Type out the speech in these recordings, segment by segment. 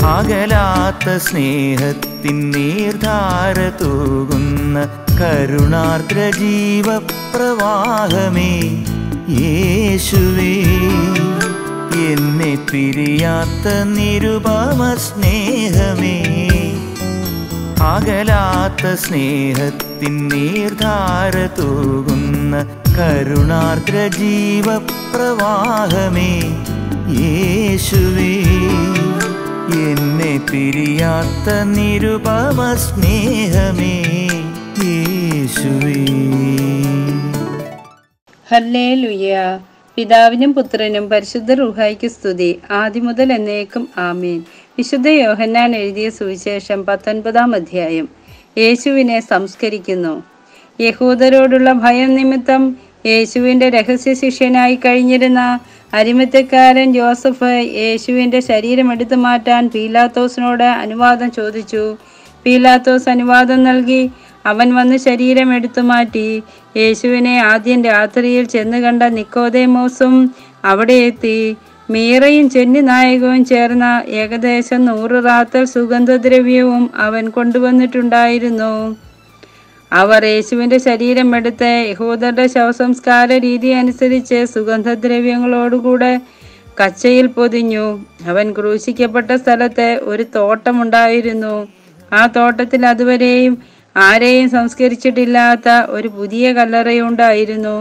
അകലാത്ത സ്നേഹത്തിൻ നീർധാര തൂകുന്ന കരുണാർദ്ര ജീവപ്രവാഹമേ യേശുവേ എന്നെ പിരിയാത്ത നിരുപമ സ്നേഹമേ അകലാത്ത സ്നേഹത്തിൻ നീർധാര തൂകുന്ന കരുണാർദ്ര ജീവപ്രവാഹമേ യേശുവേ എന്നെ പിരിയാത്ത നിരുപമ സ്നേഹമേ യേശുവേ ഹല്ലേ ലുയ്യ പിതാവിനും പുത്രനും പരിശുദ്ധ റുഹായിക്ക് സ്തുതി ആദ്യം മുതൽ എന്നേക്കും ആമീൻ വിശുദ്ധ യോഹന്നാൻ എഴുതിയ സുവിശേഷം പത്തൊൻപതാം അധ്യായം യേശുവിനെ സംസ്കരിക്കുന്നു യഹൂദരോടുള്ള ഭയം നിമിത്തം യേശുവിൻ്റെ രഹസ്യ ശിഷ്യനായി കഴിഞ്ഞിരുന്ന അരിമത്യക്കാരൻ ജോസഫ് യേശുവിൻ്റെ ശരീരം എടുത്തു മാറ്റാൻ പീലാത്തോസിനോട് അനുവാദം ചോദിച്ചു പീലാത്തോസ് അനുവാദം നൽകി അവൻ വന്ന് ശരീരം എടുത്തു മാറ്റി യേശുവിനെ ആദ്യം രാത്രിയിൽ ചെന്ന് കണ്ട നിക്കോദേമോസും അവിടെ എത്തി മീറയും ചെന്നി നായകവും ചേർന്ന ഏകദേശം നൂറ് റാത്തൽ സുഗന്ധദ്രവ്യവും അവൻ കൊണ്ടുവന്നിട്ടുണ്ടായിരുന്നു അവർ യേശുവിൻ്റെ ശരീരം എടുത്ത് യഹൂദരുടെ ശവസംസ്കാര രീതി അനുസരിച്ച് സുഗന്ധദ്രവ്യങ്ങളോടുകൂടെ കച്ചയിൽ പൊതിഞ്ഞു അവൻ ക്രൂശിക്കപ്പെട്ട സ്ഥലത്ത് ഒരു തോട്ടമുണ്ടായിരുന്നു ആ തോട്ടത്തിൽ അതുവരെയും ആരെയും സംസ്കരിച്ചിട്ടില്ലാത്ത ഒരു പുതിയ കല്ലറയുണ്ടായിരുന്നു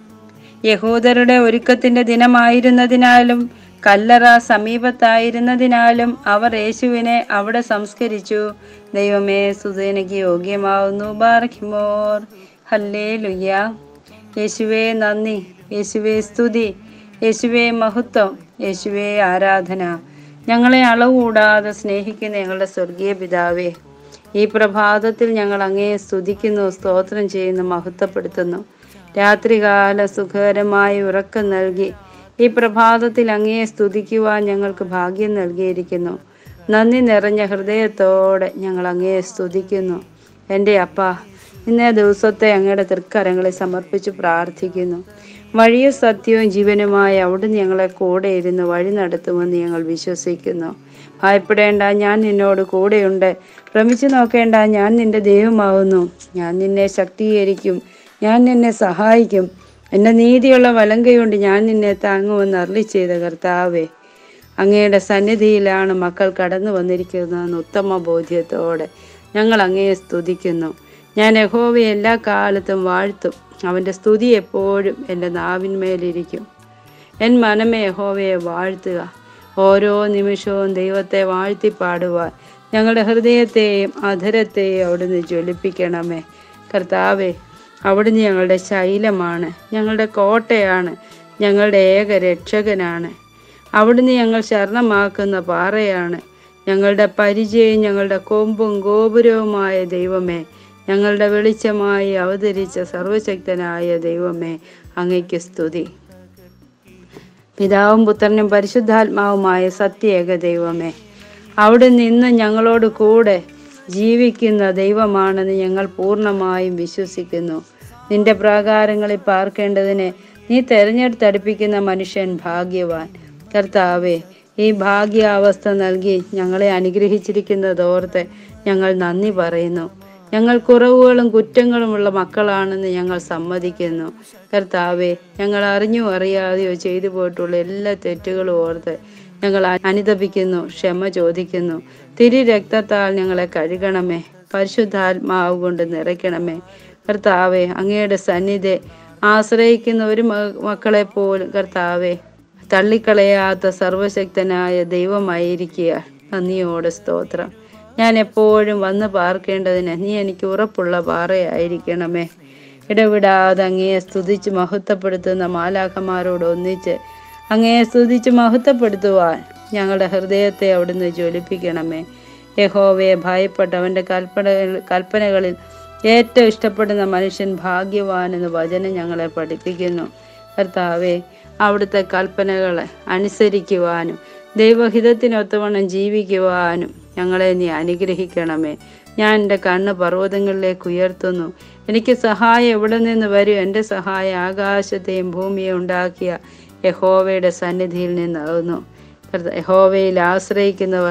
യഹൂദരുടെ ഒരുക്കത്തിന്റെ ദിനമായിരുന്നതിനാലും കല്ലറ സമീപത്തായിരുന്നതിനാലും അവർ യേശുവിനെ അവിടെ സംസ്കരിച്ചു ദൈവമേ സുതേനയ്ക്ക് യോഗ്യമാവുന്നു ബാർഖിമോർ ഹല്ലേ ലുയ്യ യേശുവേ നന്ദി യേശുവേ സ്തുതി യേശുവേ മഹത്വം യേശുവേ ആരാധന ഞങ്ങളെ അളവുകൂടാതെ സ്നേഹിക്കുന്ന ഞങ്ങളുടെ സ്വർഗീയ പിതാവേ ഈ പ്രഭാതത്തിൽ ഞങ്ങൾ അങ്ങയെ സ്തുതിക്കുന്നു സ്തോത്രം ചെയ്യുന്നു മഹത്വപ്പെടുത്തുന്നു രാത്രികാല സുഖകരമായ ഉറക്കം നൽകി ഈ പ്രഭാതത്തിൽ അങ്ങയെ സ്തുതിക്കുവാൻ ഞങ്ങൾക്ക് ഭാഗ്യം നൽകിയിരിക്കുന്നു നന്ദി നിറഞ്ഞ ഹൃദയത്തോടെ ഞങ്ങൾ അങ്ങയെ സ്തുതിക്കുന്നു എൻ്റെ അപ്പ ഇന്നേ ദിവസത്തെ അങ്ങയുടെ തൃക്കരങ്ങളെ സമർപ്പിച്ച് പ്രാർത്ഥിക്കുന്നു വഴിയും സത്യവും ജീവനുമായ അവിടുന്ന് ഞങ്ങളെ കൂടെ ഇരുന്ന് വഴി നടത്തുമെന്ന് ഞങ്ങൾ വിശ്വസിക്കുന്നു ഭയപ്പെടേണ്ട ഞാൻ നിന്നോട് കൂടെയുണ്ട് ഭ്രമിച്ചു നോക്കേണ്ട ഞാൻ നിന്റെ ദൈവമാവുന്നു ഞാൻ നിന്നെ ശക്തീകരിക്കും ഞാൻ നിന്നെ സഹായിക്കും എൻ്റെ നീതിയുള്ള വലങ്കയുണ്ട് ഞാൻ നിന്നെ താങ്ങുമെന്ന് അരളി ചെയ്ത കർത്താവേ അങ്ങയുടെ സന്നിധിയിലാണ് മക്കൾ കടന്നു വന്നിരിക്കുന്നതെന്ന് ഉത്തമ ബോധ്യത്തോടെ ഞങ്ങൾ അങ്ങയെ സ്തുതിക്കുന്നു ഞാൻ യഹോവയെ എല്ലാ കാലത്തും വാഴ്ത്തും അവൻ്റെ സ്തുതി എപ്പോഴും എൻ്റെ നാവിന്മേലിരിക്കും എൻ മനമേ യഹോവയെ വാഴ്ത്തുക ഓരോ നിമിഷവും ദൈവത്തെ വാഴ്ത്തി പാടുവാൻ ഞങ്ങളുടെ ഹൃദയത്തെയും അധരത്തെയും അവിടുന്ന് ജ്വലിപ്പിക്കണമേ കർത്താവേ അവിടുന്ന് ഞങ്ങളുടെ ശൈലമാണ് ഞങ്ങളുടെ കോട്ടയാണ് ഞങ്ങളുടെ ഏക രക്ഷകനാണ് അവിടുന്ന് ഞങ്ങൾ ശരണമാക്കുന്ന പാറയാണ് ഞങ്ങളുടെ പരിചയം ഞങ്ങളുടെ കൊമ്പും ഗോപുരവുമായ ദൈവമേ ഞങ്ങളുടെ വെളിച്ചമായി അവതരിച്ച സർവശക്തനായ ദൈവമേ അങ്ങയ്ക്ക് സ്തുതി പിതാവും പുത്രനും പരിശുദ്ധാത്മാവുമായ സത്യേക ദൈവമേ അവിടെ നിന്ന് ഞങ്ങളോട് കൂടെ ജീവിക്കുന്ന ദൈവമാണെന്ന് ഞങ്ങൾ പൂർണ്ണമായും വിശ്വസിക്കുന്നു നിന്റെ പ്രാകാരങ്ങളിൽ പാർക്കേണ്ടതിന് നീ തെരഞ്ഞെടുത്തടുപ്പിക്കുന്ന മനുഷ്യൻ ഭാഗ്യവാൻ കർത്താവേ ഈ ഭാഗ്യാവസ്ഥ നൽകി ഞങ്ങളെ അനുഗ്രഹിച്ചിരിക്കുന്നതോർത്ത് ഞങ്ങൾ നന്ദി പറയുന്നു ഞങ്ങൾ കുറവുകളും കുറ്റങ്ങളുമുള്ള മക്കളാണെന്ന് ഞങ്ങൾ സമ്മതിക്കുന്നു കർത്താവെ ഞങ്ങൾ അറിഞ്ഞോ അറിയാതെയോ ചെയ്തു പോയിട്ടുള്ള എല്ലാ തെറ്റുകളും ഓർത്ത് ഞങ്ങൾ അനുതപിക്കുന്നു ക്ഷമ ചോദിക്കുന്നു തിരി രക്തത്താൽ ഞങ്ങളെ കഴുകണമേ പരിശുദ്ധാത്മാവ് കൊണ്ട് നിറയ്ക്കണമേ കർത്താവെ അങ്ങയുടെ സന്നിധി ആശ്രയിക്കുന്ന ഒരു മ- മക്കളെ പോലും കർത്താവെ തള്ളിക്കളയാത്ത സർവശക്തനായ ദൈവമായിരിക്കുക നന്ദിയോടെ സ്തോത്രം ഞാൻ എപ്പോഴും വന്ന് പാർക്കേണ്ടതിന് നീ എനിക്ക് ഉറപ്പുള്ള പാറയായിരിക്കണമേ ഇടവിടാതെ അങ്ങയെ സ്തുതിച്ച് മഹത്വപ്പെടുത്തുന്ന മാലാഖമാരോട് ഒന്നിച്ച് അങ്ങയെ സ്തുതിച്ച് മഹത്വപ്പെടുത്തുവാൻ ഞങ്ങളുടെ ഹൃദയത്തെ അവിടുന്ന് ജ്വലിപ്പിക്കണമേ യഹോവയെ ഭയപ്പെട്ട് അവൻ്റെ കൽപ്പന കൽപ്പനകളിൽ ഏറ്റവും ഇഷ്ടപ്പെടുന്ന മനുഷ്യൻ ഭാഗ്യവാൻ എന്ന് വചനം ഞങ്ങളെ പഠിപ്പിക്കുന്നു കർത്താവെ അവിടുത്തെ കൽപ്പനകളെ അനുസരിക്കുവാനും ദൈവഹിതത്തിനൊത്തവണ്ണം ജീവിക്കുവാനും ഞങ്ങളെ നീ അനുഗ്രഹിക്കണമേ ഞാൻ എൻ്റെ കണ്ണ് പർവ്വതങ്ങളിലേക്ക് ഉയർത്തുന്നു എനിക്ക് സഹായം എവിടെ നിന്ന് വരും എൻ്റെ സഹായം ആകാശത്തെയും ഭൂമിയെ ഉണ്ടാക്കിയ യഹോവയുടെ സന്നിധിയിൽ നിന്നാകുന്നു കർത്ത- യഹോവയിൽ ആശ്രയിക്കുന്നവർ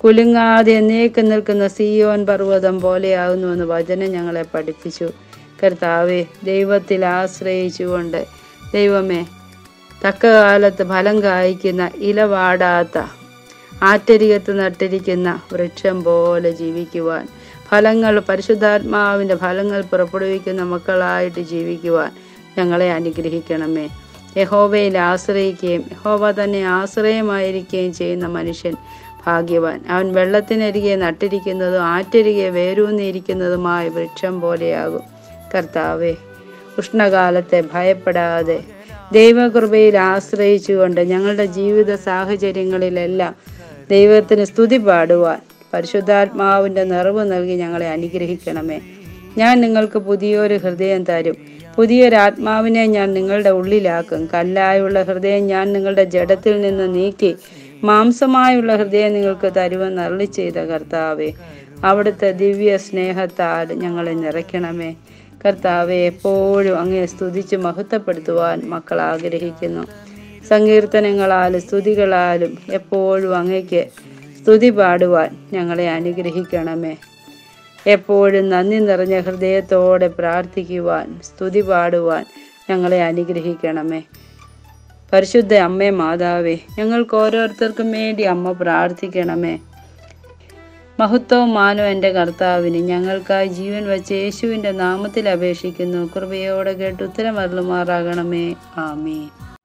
കുലുങ്ങാതെ എന്നേക്കും നിൽക്കുന്ന സിയോൻ പർവ്വതം പോലെയാകുന്നുവെന്ന് വചനം ഞങ്ങളെ പഠിപ്പിച്ചു കർത്താവെ ദൈവത്തിൽ ആശ്രയിച്ചുകൊണ്ട് ദൈവമേ തക്ക കാലത്ത് ഫലം കായ്ക്കുന്ന ഇല വാടാത്ത ആറ്റരികത്ത് നട്ടിരിക്കുന്ന വൃക്ഷം പോലെ ജീവിക്കുവാൻ ഫലങ്ങൾ പരിശുദ്ധാത്മാവിൻ്റെ ഫലങ്ങൾ പുറപ്പെടുവിക്കുന്ന മക്കളായിട്ട് ജീവിക്കുവാൻ ഞങ്ങളെ അനുഗ്രഹിക്കണമേ യഹോവയിൽ ആശ്രയിക്കുകയും യഹോവ തന്നെ ആശ്രയമായിരിക്കുകയും ചെയ്യുന്ന മനുഷ്യൻ ഭാഗ്യവാൻ അവൻ വെള്ളത്തിനരികെ നട്ടിരിക്കുന്നതും ആറ്റരികെ വേരൂന്നിരിക്കുന്നതുമായ വൃക്ഷം പോലെയാകും കർത്താവെ ഉഷ്ണകാലത്തെ ഭയപ്പെടാതെ ദൈവകൃപയിൽ ആശ്രയിച്ചുകൊണ്ട് ഞങ്ങളുടെ ജീവിത സാഹചര്യങ്ങളിലെല്ലാം ദൈവത്തിന് സ്തുതി പാടുവാൻ പരിശുദ്ധാത്മാവിൻ്റെ നിറവ് നൽകി ഞങ്ങളെ അനുഗ്രഹിക്കണമേ ഞാൻ നിങ്ങൾക്ക് പുതിയൊരു ഹൃദയം തരും പുതിയൊരു ആത്മാവിനെ ഞാൻ നിങ്ങളുടെ ഉള്ളിലാക്കും കല്ലായുള്ള ഹൃദയം ഞാൻ നിങ്ങളുടെ ജഡത്തിൽ നിന്ന് നീക്കി മാംസമായുള്ള ഹൃദയം നിങ്ങൾക്ക് തരുമെന്ന് അരളി ചെയ്ത കർത്താവെ അവിടുത്തെ ദിവ്യ സ്നേഹത്താൽ ഞങ്ങളെ നിറയ്ക്കണമേ കർത്താവെ എപ്പോഴും അങ്ങേ സ്തുതിച്ച് മഹത്വപ്പെടുത്തുവാൻ മക്കൾ ആഗ്രഹിക്കുന്നു സങ്കീർത്തനങ്ങളാലും സ്തുതികളാലും എപ്പോഴും അങ്ങയ്ക്ക് സ്തുതി പാടുവാൻ ഞങ്ങളെ അനുഗ്രഹിക്കണമേ എപ്പോഴും നന്ദി നിറഞ്ഞ ഹൃദയത്തോടെ പ്രാർത്ഥിക്കുവാൻ സ്തുതി പാടുവാൻ ഞങ്ങളെ അനുഗ്രഹിക്കണമേ പരിശുദ്ധ അമ്മേ മാതാവേ ഞങ്ങൾക്ക് ഓരോരുത്തർക്കും വേണ്ടി അമ്മ പ്രാർത്ഥിക്കണമേ മഹത്വവും മാനവും എൻ്റെ കർത്താവിന് ഞങ്ങൾക്കായി ജീവൻ വെച്ച് യേശുവിൻ്റെ നാമത്തിൽ അപേക്ഷിക്കുന്നു കൃപയോടെ കേട്ട് ഉത്തരം അരുളുമാറാകണമേ ആമേ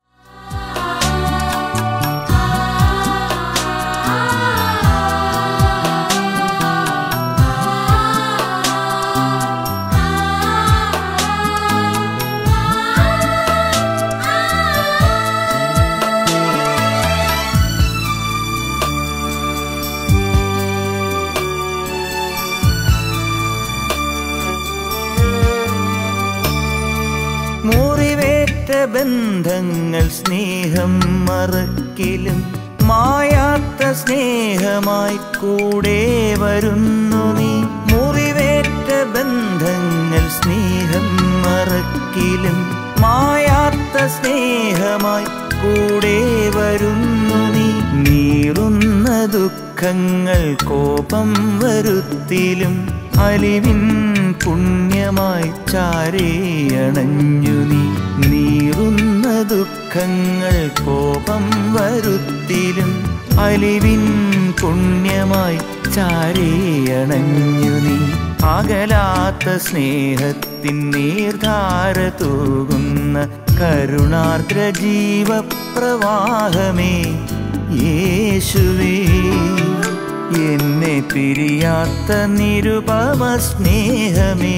മുറിവേറ്റ ബന്ധങ്ങൾ സ്നേഹം മറക്കിലും മായാത്ത സ്നേഹമായി കൂടെ വരുന്നു നീ മുറിവേറ്റ ബന്ധങ്ങൾ സ്നേഹം മറക്കിലും മായാത്ത സ്നേഹമായി കൂടെ വരുന്നു നീ നീറുന്ന ദുഃഖങ്ങൾ കോപം വരുത്തിലും അലിവിൻ പുണ്യമായി ചാരേയണഞ്ഞു നീ നീറുന്ന ദുഃഖങ്ങൾ കോപം വരുത്തിലും അലിവിൻ പുണ്യമായി ചാരേയണഞ്ഞു നീ അകലാത്ത സ്നേഹത്തിൻ നീർധാര തൂകുന്ന കരുണാർദ്ര ജീവപ്രവാഹമേ യേശുവേ എന്നെ പിരിയാത്ത നിരുപമ സ്നേഹമേ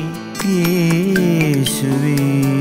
യേശുവേ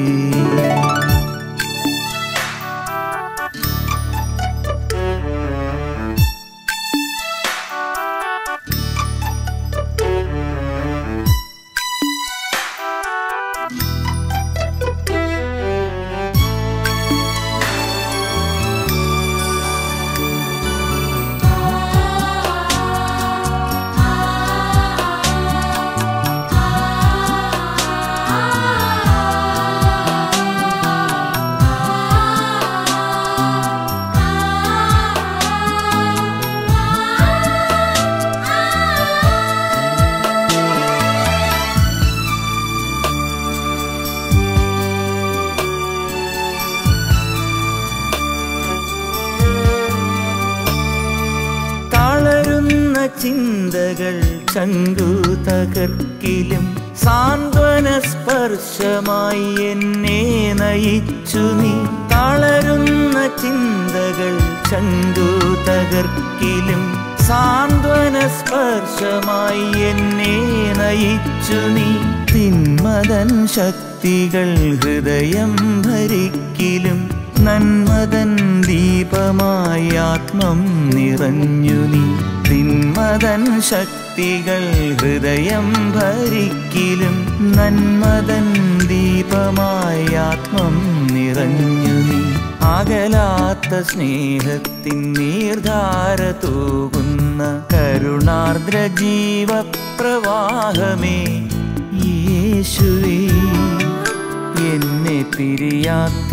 തളരുന്ന ചിന്തകൾ ചങ്കു തകർക്കിലും സാന്ത്വന സ്പർശമായി എന്നെ നയിച്ചു നീ തളരുന്ന ചിന്തകൾ ചങ്കു തകർക്കിലും സാന്ത്വന സ്പർശമായി എന്നെ നയിച്ചു നീ തിന്മതൻ ശക്തികൾ ഹൃദയം ഭരിക്കിലും നന്മതൻ ദീപമായി ആത്മം നിറഞ്ഞു നീ തിന്മതൻ ശക്തികൾ ഹൃദയം ഭരിക്കിലും നന്മതൻ ദീപമായി ആത്മം നിറഞ്ഞു നീ അകലാത്ത സ്നേഹത്തിൻ നീർധാര തൂകുന്ന കരുണാർദ്ര ജീവപ്രവാഹമേ യേശുവേ എന്നെ പിരിയാത്ത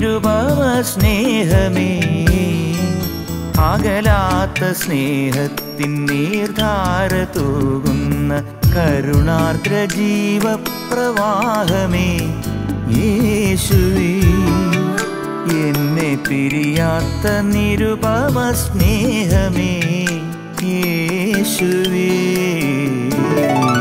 നിരുപമ സ്നേഹമേ അകലാത്ത സ്നേഹത്തിൻ സ്നേഹത്തിൻ നീർധാര തൂകുന്ന കരുണാർദ്ര ജീവപ്രവാഹമേ യേശുവേ എന്നെ പിരിയാത്ത നിരുപമ സ്നേഹമേ യേശുവേ